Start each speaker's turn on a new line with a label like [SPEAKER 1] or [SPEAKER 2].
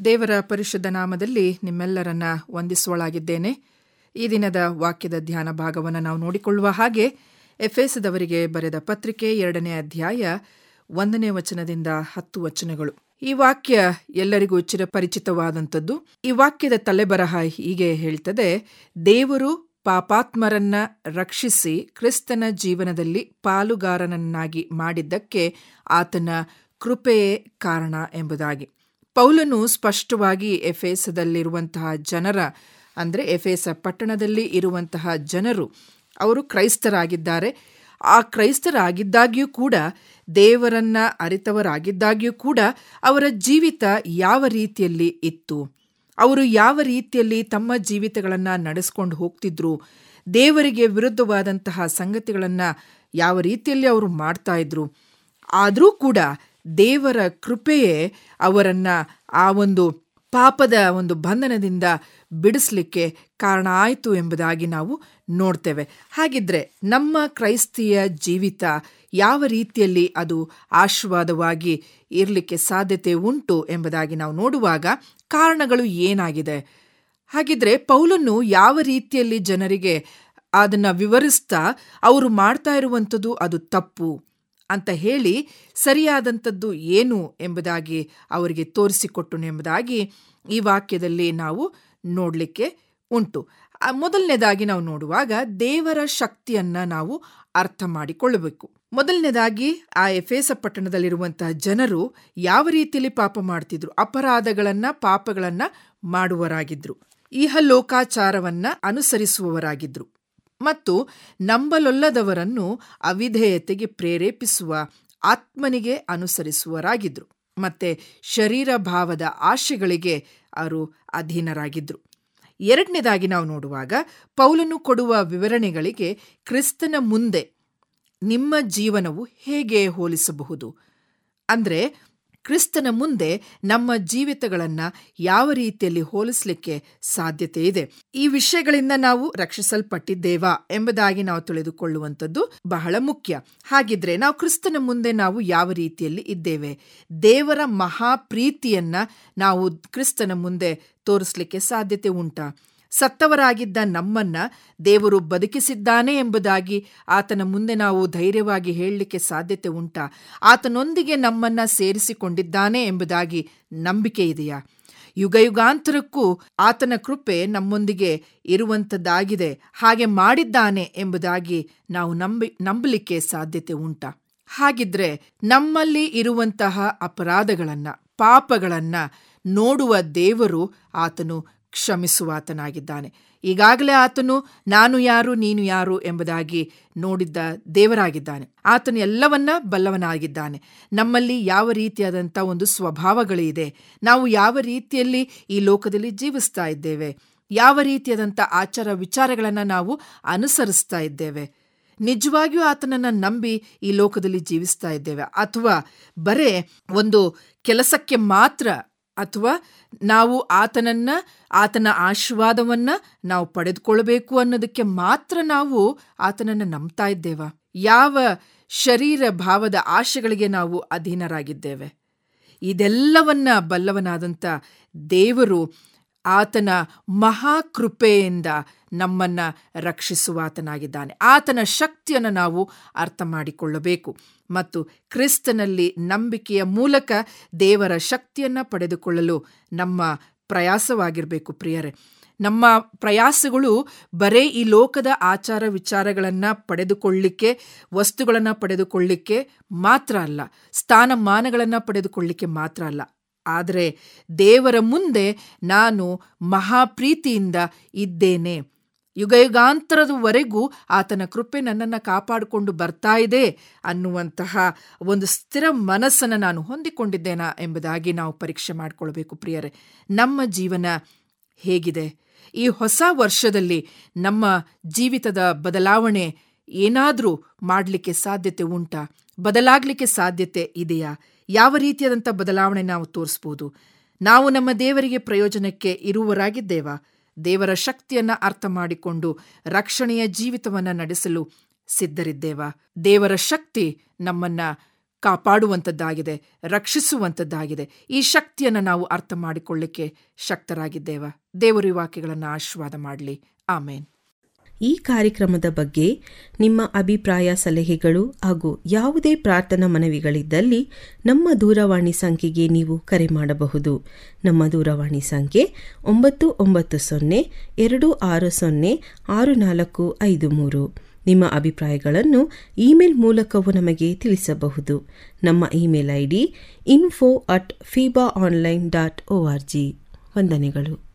[SPEAKER 1] ದೇವರ ಪರಿಶುದ್ಧ ನಾಮದಲ್ಲಿ ನಿಮ್ಮೆಲ್ಲರನ್ನ ವಂದಿಸುವಳಾಗಿದ್ದೇನೆ ಈ ದಿನದ ವಾಕ್ಯದ ಧ್ಯಾನ ಭಾಗವನ್ನು ನಾವು ನೋಡಿಕೊಳ್ಳುವ ಹಾಗೆ ಎಫೆಸದವರಿಗೆ ಬರೆದ ಪತ್ರಿಕೆ ಎರಡನೇ ಅಧ್ಯಾಯ ಒಂದನೇ ವಚನದಿಂದ ಹತ್ತು ವಚನಗಳು ಈ ವಾಕ್ಯ ಎಲ್ಲರಿಗೂ ಚಿರಪರಿಚಿತವಾದಂಥದ್ದು ಈ ವಾಕ್ಯದ ತಲೆಬರಹ ಹೀಗೆ ಹೇಳ್ತದೆ ದೇವರು ಪಾಪಾತ್ಮರನ್ನ ರಕ್ಷಿಸಿ ಕ್ರಿಸ್ತನ ಜೀವನದಲ್ಲಿ ಪಾಲುಗಾರನನ್ನಾಗಿ ಮಾಡಿದ್ದಕ್ಕೆ ಆತನ ಕೃಪೆಯೇ ಕಾರಣ ಎಂಬುದಾಗಿ ಪೌಲನು ಸ್ಪಷ್ಟವಾಗಿ ಎಫೇಸದಲ್ಲಿರುವಂತಹ ಜನರ ಅಂದರೆ ಎಫೇಸ ಪಟ್ಟಣದಲ್ಲಿ ಇರುವಂತಹ ಜನರು ಅವರು ಕ್ರೈಸ್ತರಾಗಿದ್ದಾರೆ ಆ ಕ್ರೈಸ್ತರಾಗಿದ್ದಾಗ್ಯೂ ಕೂಡ ದೇವರನ್ನ ಅರಿತವರಾಗಿದ್ದಾಗ್ಯೂ ಕೂಡ ಅವರ ಜೀವಿತ ಯಾವ ರೀತಿಯಲ್ಲಿ ಇತ್ತು ಅವರು ಯಾವ ರೀತಿಯಲ್ಲಿ ತಮ್ಮ ಜೀವಿತಗಳನ್ನು ನಡೆಸ್ಕೊಂಡು ಹೋಗ್ತಿದ್ರು ದೇವರಿಗೆ ವಿರುದ್ಧವಾದಂತಹ ಸಂಗತಿಗಳನ್ನು ಯಾವ ರೀತಿಯಲ್ಲಿ ಅವರು ಮಾಡ್ತಾ ಇದ್ರು ಆದರೂ ಕೂಡ ದೇವರ ಕೃಪೆಯೇ ಅವರನ್ನ ಆ ಒಂದು ಪಾಪದ ಒಂದು ಬಂಧನದಿಂದ ಬಿಡಿಸ್ಲಿಕ್ಕೆ ಕಾರಣ ಆಯಿತು ಎಂಬುದಾಗಿ ನಾವು ನೋಡ್ತೇವೆ ಹಾಗಿದ್ರೆ ನಮ್ಮ ಕ್ರೈಸ್ತಿಯ ಜೀವಿತ ಯಾವ ರೀತಿಯಲ್ಲಿ ಅದು ಆಶೀರ್ವಾದವಾಗಿ ಇರಲಿಕ್ಕೆ ಸಾಧ್ಯತೆ ಉಂಟು ಎಂಬುದಾಗಿ ನಾವು ನೋಡುವಾಗ ಕಾರಣಗಳು ಏನಾಗಿದೆ ಹಾಗಿದ್ರೆ ಪೌಲನ್ನು ಯಾವ ರೀತಿಯಲ್ಲಿ ಜನರಿಗೆ ಅದನ್ನು ವಿವರಿಸ್ತಾ ಅವರು ಮಾಡ್ತಾ ಇರುವಂಥದ್ದು ಅದು ತಪ್ಪು ಅಂತ ಹೇಳಿ ಸರಿಯಾದಂಥದ್ದು ಏನು ಎಂಬುದಾಗಿ ಅವರಿಗೆ ತೋರಿಸಿಕೊಟ್ಟನು ಎಂಬುದಾಗಿ ಈ ವಾಕ್ಯದಲ್ಲಿ ನಾವು ನೋಡಲಿಕ್ಕೆ ಉಂಟು ಮೊದಲನೇದಾಗಿ ನಾವು ನೋಡುವಾಗ ದೇವರ ಶಕ್ತಿಯನ್ನ ನಾವು ಅರ್ಥ ಮಾಡಿಕೊಳ್ಳಬೇಕು ಮೊದಲನೇದಾಗಿ ಆ ಎಫೇಸ ಪಟ್ಟಣದಲ್ಲಿರುವಂತಹ ಜನರು ಯಾವ ರೀತಿಯಲ್ಲಿ ಪಾಪ ಮಾಡ್ತಿದ್ರು ಅಪರಾಧಗಳನ್ನ ಪಾಪಗಳನ್ನ ಮಾಡುವರಾಗಿದ್ರು ಇಹ ಲೋಕಾಚಾರವನ್ನ ಅನುಸರಿಸುವವರಾಗಿದ್ರು ಮತ್ತು ನಂಬಲೊಲ್ಲದವರನ್ನು ಅವಿಧೇಯತೆಗೆ ಪ್ರೇರೇಪಿಸುವ ಆತ್ಮನಿಗೆ ಅನುಸರಿಸುವರಾಗಿದ್ರು ಮತ್ತೆ ಶರೀರ ಭಾವದ ಆಶೆಗಳಿಗೆ ಅವರು ಅಧೀನರಾಗಿದ್ರು ಎರಡನೇದಾಗಿ ನಾವು ನೋಡುವಾಗ ಪೌಲನು ಕೊಡುವ ವಿವರಣೆಗಳಿಗೆ ಕ್ರಿಸ್ತನ ಮುಂದೆ ನಿಮ್ಮ ಜೀವನವು ಹೇಗೆ ಹೋಲಿಸಬಹುದು ಅಂದರೆ ಕ್ರಿಸ್ತನ ಮುಂದೆ ನಮ್ಮ ಜೀವಿತಗಳನ್ನು ಯಾವ ರೀತಿಯಲ್ಲಿ ಹೋಲಿಸಲಿಕ್ಕೆ ಸಾಧ್ಯತೆ ಇದೆ ಈ ವಿಷಯಗಳಿಂದ ನಾವು ರಕ್ಷಿಸಲ್ಪಟ್ಟಿದ್ದೇವಾ ಎಂಬುದಾಗಿ ನಾವು ತಿಳಿದುಕೊಳ್ಳುವಂಥದ್ದು ಬಹಳ ಮುಖ್ಯ ಹಾಗಿದ್ರೆ ನಾವು ಕ್ರಿಸ್ತನ ಮುಂದೆ ನಾವು ಯಾವ ರೀತಿಯಲ್ಲಿ ಇದ್ದೇವೆ ದೇವರ ಮಹಾಪ್ರೀತಿಯನ್ನ ನಾವು ಕ್ರಿಸ್ತನ ಮುಂದೆ ತೋರಿಸಲಿಕ್ಕೆ ಸಾಧ್ಯತೆ ಉಂಟಾ ಸತ್ತವರಾಗಿದ್ದ ನಮ್ಮನ್ನ ದೇವರು ಬದುಕಿಸಿದ್ದಾನೆ ಎಂಬುದಾಗಿ ಆತನ ಮುಂದೆ ನಾವು ಧೈರ್ಯವಾಗಿ ಹೇಳಲಿಕ್ಕೆ ಸಾಧ್ಯತೆ ಉಂಟಾ ಆತನೊಂದಿಗೆ ನಮ್ಮನ್ನ ಸೇರಿಸಿಕೊಂಡಿದ್ದಾನೆ ಎಂಬುದಾಗಿ ನಂಬಿಕೆ ಇದೆಯಾ ಯುಗಯುಗಾಂತರಕ್ಕೂ ಆತನ ಕೃಪೆ ನಮ್ಮೊಂದಿಗೆ ಇರುವಂಥದ್ದಾಗಿದೆ ಹಾಗೆ ಮಾಡಿದ್ದಾನೆ ಎಂಬುದಾಗಿ ನಾವು ನಂಬಿ ನಂಬಲಿಕ್ಕೆ ಸಾಧ್ಯತೆ ಉಂಟಾ ಹಾಗಿದ್ರೆ ನಮ್ಮಲ್ಲಿ ಇರುವಂತಹ ಅಪರಾಧಗಳನ್ನ ಪಾಪಗಳನ್ನ ನೋಡುವ ದೇವರು ಆತನು ಕ್ಷಮಿಸುವಾತನಾಗಿದ್ದಾನೆ ಈಗಾಗಲೇ ಆತನು ನಾನು ಯಾರು ನೀನು ಯಾರು ಎಂಬುದಾಗಿ ನೋಡಿದ್ದ ದೇವರಾಗಿದ್ದಾನೆ ಆತನು ಎಲ್ಲವನ್ನ ಬಲ್ಲವನಾಗಿದ್ದಾನೆ ನಮ್ಮಲ್ಲಿ ಯಾವ ರೀತಿಯಾದಂಥ ಒಂದು ಸ್ವಭಾವಗಳಿದೆ ನಾವು ಯಾವ ರೀತಿಯಲ್ಲಿ ಈ ಲೋಕದಲ್ಲಿ ಜೀವಿಸ್ತಾ ಇದ್ದೇವೆ ಯಾವ ರೀತಿಯಾದಂಥ ಆಚಾರ ವಿಚಾರಗಳನ್ನು ನಾವು ಅನುಸರಿಸ್ತಾ ಇದ್ದೇವೆ ನಿಜವಾಗಿಯೂ ಆತನನ್ನು ನಂಬಿ ಈ ಲೋಕದಲ್ಲಿ ಜೀವಿಸ್ತಾ ಇದ್ದೇವೆ ಅಥವಾ ಬರೇ ಒಂದು ಕೆಲಸಕ್ಕೆ ಮಾತ್ರ ಅಥವಾ ನಾವು ಆತನನ್ನ ಆತನ ಆಶೀರ್ವಾದವನ್ನ ನಾವು ಪಡೆದುಕೊಳ್ಬೇಕು ಅನ್ನೋದಕ್ಕೆ ಮಾತ್ರ ನಾವು ಆತನನ್ನು ನಂಬ್ತಾ ಇದ್ದೇವ ಯಾವ ಶರೀರ ಭಾವದ ಆಶೆಗಳಿಗೆ ನಾವು ಅಧೀನರಾಗಿದ್ದೇವೆ ಇದೆಲ್ಲವನ್ನ ಬಲ್ಲವನಾದಂಥ ದೇವರು ಆತನ ಮಹಾಕೃಪೆಯಿಂದ ನಮ್ಮನ್ನ ರಕ್ಷಿಸುವಾತನಾಗಿದ್ದಾನೆ ಆತನ ಶಕ್ತಿಯನ್ನು ನಾವು ಅರ್ಥ ಮಾಡಿಕೊಳ್ಳಬೇಕು ಮತ್ತು ಕ್ರಿಸ್ತನಲ್ಲಿ ನಂಬಿಕೆಯ ಮೂಲಕ ದೇವರ ಶಕ್ತಿಯನ್ನು ಪಡೆದುಕೊಳ್ಳಲು ನಮ್ಮ ಪ್ರಯಾಸವಾಗಿರಬೇಕು ಪ್ರಿಯರೇ ನಮ್ಮ ಪ್ರಯಾಸಗಳು ಬರೇ ಈ ಲೋಕದ ಆಚಾರ ವಿಚಾರಗಳನ್ನು ಪಡೆದುಕೊಳ್ಳಿಕ್ಕೆ ವಸ್ತುಗಳನ್ನು ಪಡೆದುಕೊಳ್ಳಿಕ್ಕೆ ಮಾತ್ರ ಅಲ್ಲ ಸ್ಥಾನಮಾನಗಳನ್ನು ಪಡೆದುಕೊಳ್ಳಿಕ್ಕೆ ಮಾತ್ರ ಅಲ್ಲ ಆದರೆ ದೇವರ ಮುಂದೆ ನಾನು ಮಹಾಪ್ರೀತಿಯಿಂದ ಇದ್ದೇನೆ ಯುಗಯುಗಾಂತರದವರೆಗೂ ಆತನ ಕೃಪೆ ನನ್ನನ್ನು ಕಾಪಾಡಿಕೊಂಡು ಬರ್ತಾ ಇದೆ ಅನ್ನುವಂತಹ ಒಂದು ಸ್ಥಿರ ಮನಸ್ಸನ್ನು ನಾನು ಹೊಂದಿಕೊಂಡಿದ್ದೇನಾ ಎಂಬುದಾಗಿ ನಾವು ಪರೀಕ್ಷೆ ಮಾಡಿಕೊಳ್ಬೇಕು ಪ್ರಿಯರೇ ನಮ್ಮ ಜೀವನ ಹೇಗಿದೆ ಈ ಹೊಸ ವರ್ಷದಲ್ಲಿ ನಮ್ಮ ಜೀವಿತದ ಬದಲಾವಣೆ ಏನಾದರೂ ಮಾಡಲಿಕ್ಕೆ ಸಾಧ್ಯತೆ ಉಂಟಾ ಬದಲಾಗಲಿಕ್ಕೆ ಸಾಧ್ಯತೆ ಇದೆಯಾ ಯಾವ ರೀತಿಯಾದಂಥ ಬದಲಾವಣೆ ನಾವು ತೋರಿಸ್ಬೋದು ನಾವು ನಮ್ಮ ದೇವರಿಗೆ ಪ್ರಯೋಜನಕ್ಕೆ ಇರುವರಾಗಿದ್ದೇವಾ ದೇವರ ಶಕ್ತಿಯನ್ನ ಅರ್ಥ ಮಾಡಿಕೊಂಡು ರಕ್ಷಣೆಯ ಜೀವಿತವನ್ನ ನಡೆಸಲು ಸಿದ್ಧರಿದ್ದೇವಾ ದೇವರ ಶಕ್ತಿ ನಮ್ಮನ್ನ ಕಾಪಾಡುವಂಥದ್ದಾಗಿದೆ ರಕ್ಷಿಸುವಂಥದ್ದಾಗಿದೆ ಈ ಶಕ್ತಿಯನ್ನು ನಾವು ಅರ್ಥ ಮಾಡಿಕೊಳ್ಳಿಕ್ಕೆ ಶಕ್ತರಾಗಿದ್ದೇವ ದೇವರು ಈ ವಾಕ್ಯಗಳನ್ನು ಆಶೀರ್ವಾದ ಮಾಡಲಿ ಆಮೇನ್
[SPEAKER 2] ಈ ಕಾರ್ಯಕ್ರಮದ ಬಗ್ಗೆ ನಿಮ್ಮ ಅಭಿಪ್ರಾಯ ಸಲಹೆಗಳು ಹಾಗೂ ಯಾವುದೇ ಪ್ರಾರ್ಥನಾ ಮನವಿಗಳಿದ್ದಲ್ಲಿ ನಮ್ಮ ದೂರವಾಣಿ ಸಂಖ್ಯೆಗೆ ನೀವು ಕರೆ ಮಾಡಬಹುದು ನಮ್ಮ ದೂರವಾಣಿ ಸಂಖ್ಯೆ ಒಂಬತ್ತು ಒಂಬತ್ತು ಸೊನ್ನೆ ಎರಡು ಆರು ಸೊನ್ನೆ ಆರು ನಾಲ್ಕು ಐದು ಮೂರು ನಿಮ್ಮ ಅಭಿಪ್ರಾಯಗಳನ್ನು ಇಮೇಲ್ ಮೂಲಕವೂ ನಮಗೆ ತಿಳಿಸಬಹುದು ನಮ್ಮ email I D info at ಫೀಬಾ online dot O R G ವಂದನೆಗಳು